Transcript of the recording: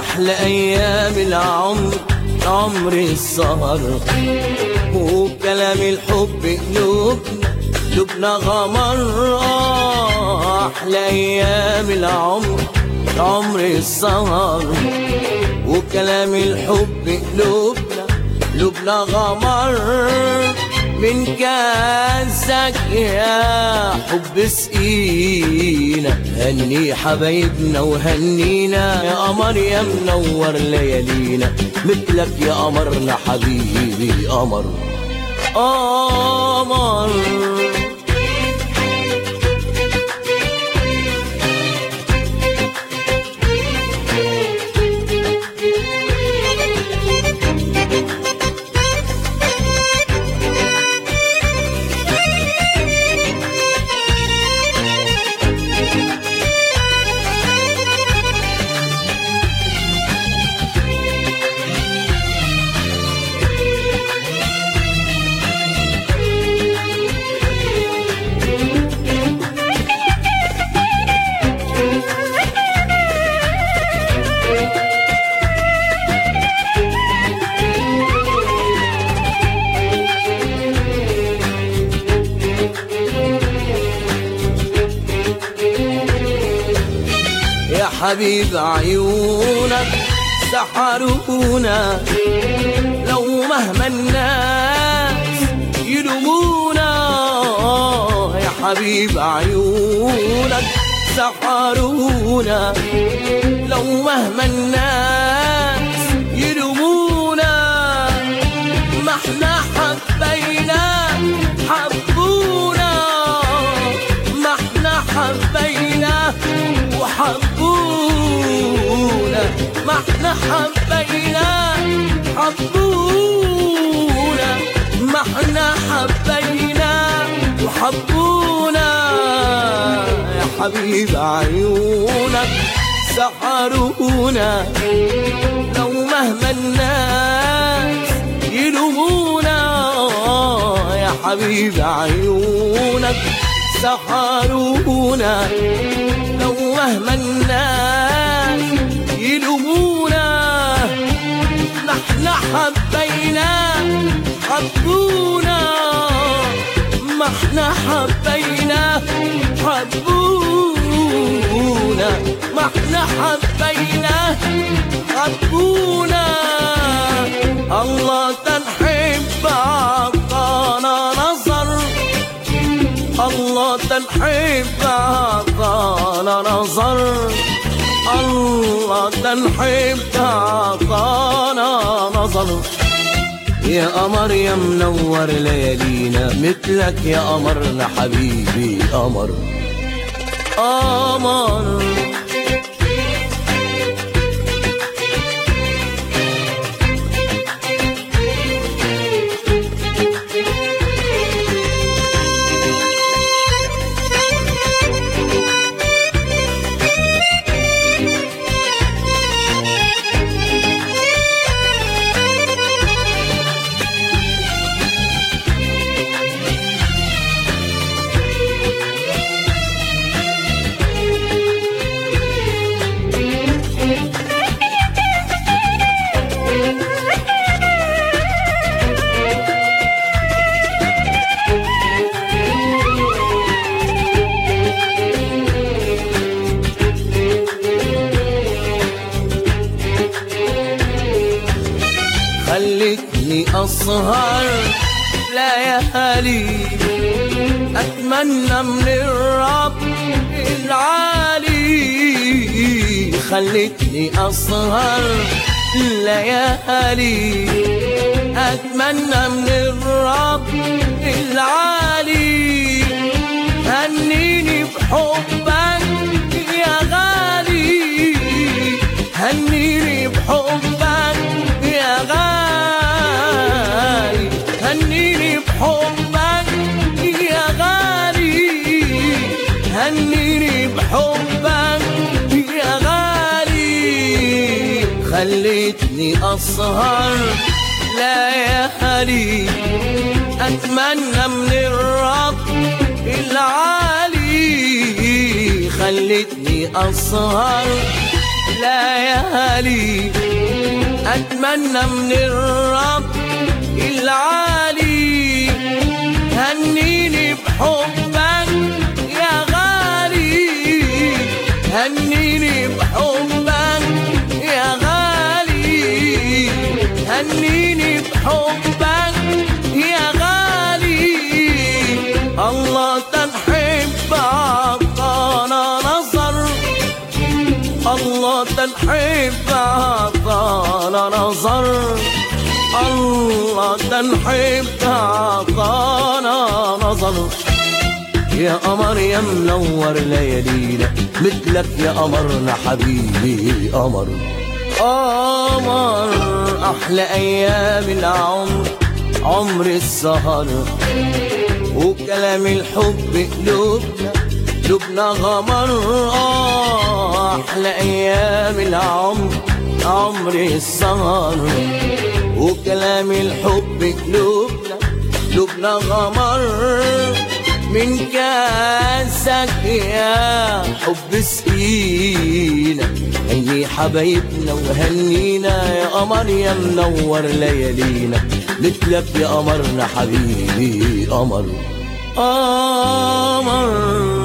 أحلى أيام العمر عمر السهر وكلام الحب قلوبنا قلوبنا غمر آه، أحلى أيام العمر عمر السهر وكلام الحب قلوبنا قلوبنا غمر من كاسك يا حب سقينا هني حبايبنا وهنينا يا قمر يا منور ليالينا مثلك يا قمرنا حبيبي قمر قمر يا حبيب عيونك سحرونا لو مهما الناس يلومونا يا حبيب عيونك سحرونا لو مهما الناس يلومونا ما احنا حبينا حبونا ما احنا حبينا وحبونا ما احنا حبينا حبونا ما احنا حبينا وحبونا يا حبيب عيونك سحرونا لو مهما الناس يلومونا يا حبيب عيونك سحرونا لو مهما الناس يلومونا نحن حبينا حبونا ما احنا حبينا حبونا ما احنا حبينا حبونا الله تنحب عطانا نظر الله تنحب عطانا نظر الله تنحب عطانا نظر يا قمر يا منور ليالينا مثلك يا قمرنا حبيبي قمر قمر خلتني أسهر ليالي أتمنى من الرب العالي خلتني أسهر ليالي أتمنى من الرب العالي هنيني بحبك يا غالي هنيني بحبك يا غالي هنيني بحبك يا غالي هنيني بحبك يا غالي خليتني أسهر ليالي أتمنى من الرب العالي خلتني أسهر ليالي أتمنى من الرب العالي هنيني بحبك يا غالي هنيني بحبك يا غالي هنيني بحبك يا غالي الله تنحب عطانا نظر الله تنحب عطانا نظر الله تنحب عطانا نظر يا قمر يا منور ليالينا مثلك يا قمرنا حبيبي قمر قمر احلى ايام العمر عمر السهر وكلام الحب قلوبنا قلوبنا غمر آه احلى ايام العمر عمر السهر وكلام الحب قلوبنا قلوبنا غمر من كاسك يا حب سقينا هني حبايبنا وهنينا يا قمر يا منور ليالينا مثلك يا قمرنا حبيبي قمر قمر